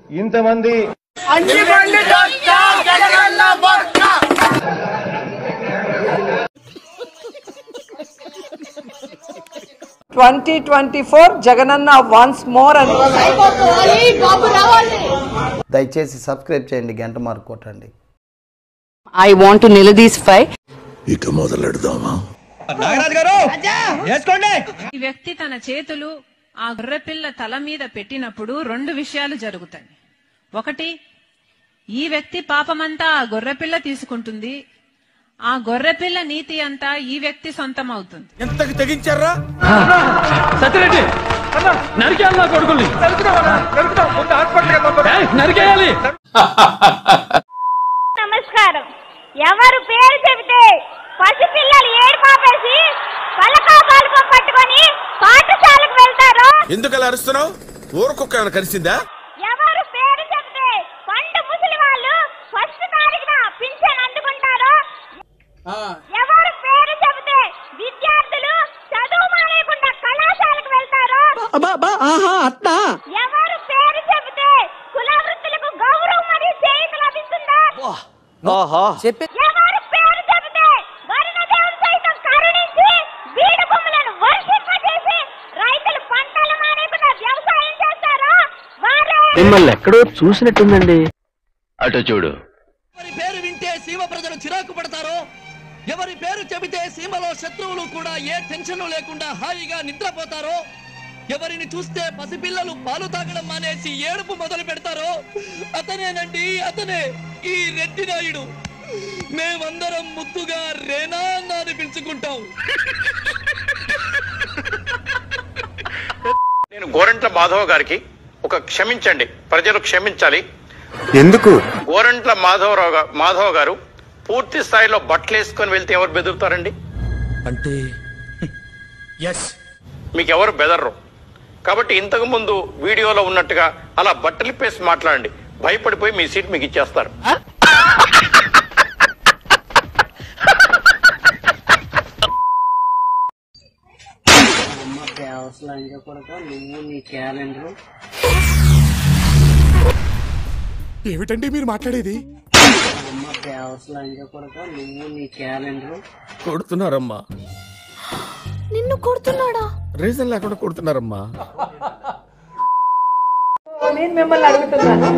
ఇంతమంది twenty twenty four Jagananna once more అని దయచేసి సబ్స్క్రైబ్ చేయండి గంట మార్క్ కొట్టండి ఐ వాంట్ టు నిలదీసిఫై ఇక మొదలెడదామా ఈ వ్యక్తి తన చేతులు ఆ గొర్రెపిల్ల తల మీద పెట్టినప్పుడు రెండు విషయాలు జరుగుతాయి ఒకటి ఈ వ్యక్తి పాపమంతా ఆ గొర్రెపిల్ల తీసుకుంటుంది ఆ గొర్రెపిల్ల నీతి అంతా ఈ వ్యక్తి సొంతం అవుతుంది ఎంతకు తెగించారా సత్యరెడ్డి నరికేయాలి నా కొడుకుల్ని నరికేయాలి నమస్కారం ఎవరు పేరు చెబితే పసిపిల్లలు ఏడు పాపేసి పలకా పలుకో పట్టుకొని పాఠశాలకు వెళ్తారో ఎందుకు అలా అరుస్తున్నావు ఊరకొక్క ఏమైనా కలిసిందా ఎవరు పేరు చెబితే పండు ముసలి వాళ్ళు ఫస్ట్ తారీఖున పింఛన్ అందుకుంటారో ఎవరు పేరు చెబితే విద్యార్థులు చదువు మానేయకుండా కళాశాలకు వెళ్తారో ఎవరు పేరు చెబితే కుల వృత్తులకు గౌరవం మరియు చేయుత లభిస్తుందో ఎవరు పేరు చెబితే వరుణదేవుడు సైతం కరుణించి బీడు భూములను వర్షింపజేసి రైతులు పంటలు మానేయకుండా వ్యవసాయం చేస్తారో వారే మిమ్మల్ని ఎక్కడో చూసినట్టుందండి అటు చూడు ఎవరి పేరు వింటే సీమ ప్రజలు చిరాకు పడతారో ఎవరి పేరు చెబితే సీమలో శత్రువులు కూడా ఏ టెన్షన్ లేకుండా హాయిగా నిద్రపోతారో ఎవరిని చూస్తే పసిపిల్లలు పాలు తాగడం మానేసి ఏడుపు మొదలు పెడతారో అతనేనండి అతనే ఈ రెడ్డి నాయుడు మేమందరం ముద్దుగా రేనా అని పిలుచుకుంటాం నేను గోరంట్ల మాధవ్ గారికి ఒక క్షమించండి ప్రజలు క్షమించాలి ఎందుకు గోరంట్ల మాధవరావు గా- మాధవ్ గారు పూర్తి స్థాయిలో బట్టలు వేసుకొని వెళ్తే ఎవరు బెదురుతారండి అంటే ఎస్ మీకు ఎవరు బెదర్రు కాబట్టి ఇంతకు ముందు వీడియోలో ఉన్నట్టుగా అలా బట్టలు ఇప్పేసి మాట్లాడండి భయపడిపోయి మీ సీట్ మీకు ఇచ్చేస్తారు ఏమిటండి మీరు మాట్లాడేది కొడుతున్నారమ్మా నిన్ను కొడుతున్నాడా రీజన్ లేకుండా కొడుతున్నారమ్మా నేను మిమ్మల్ని అడుగుతున్నాను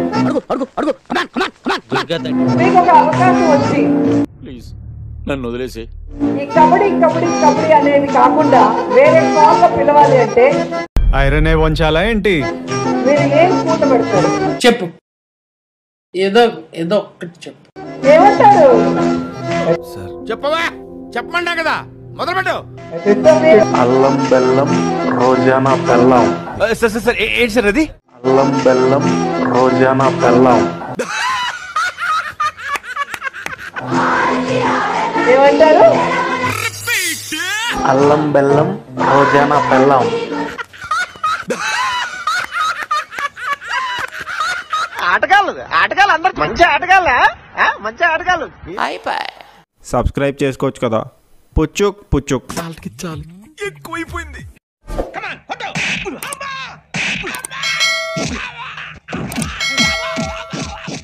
మీకు ఒక అవకాశం వచ్చి ప్లీజ్ నన్ను వదిలేసి ఈ కబడ్డీ కబడ్డీ కబడ్డీ అనేది కాకుండా వేరే కాల్ పిలవాలి అంటే ఐరనే వంచాలా ఏంటి మీరు ఏం కూత పెడతారు చెప్పు ఏదో ఏదో ఒక్కటి చెప్పు ఏమంటారు చెప్పవా చెప్పమన్నా కదా మొదలు పెట్టు అల్లం బెల్లం రోజానా బెల్లం సార్ సార్ సార్ ఏంటి సార్ అది అల్లం బెల్లం రోజానా బెల్లం ఏమంటారు అల్లం బెల్లం రోజానా బెల్లం సబ్స్క్రైబ్ చేసుకోవచ్చు కదా పుచ్చుక్ పుచ్చుక్ ఎక్కువైపోయింది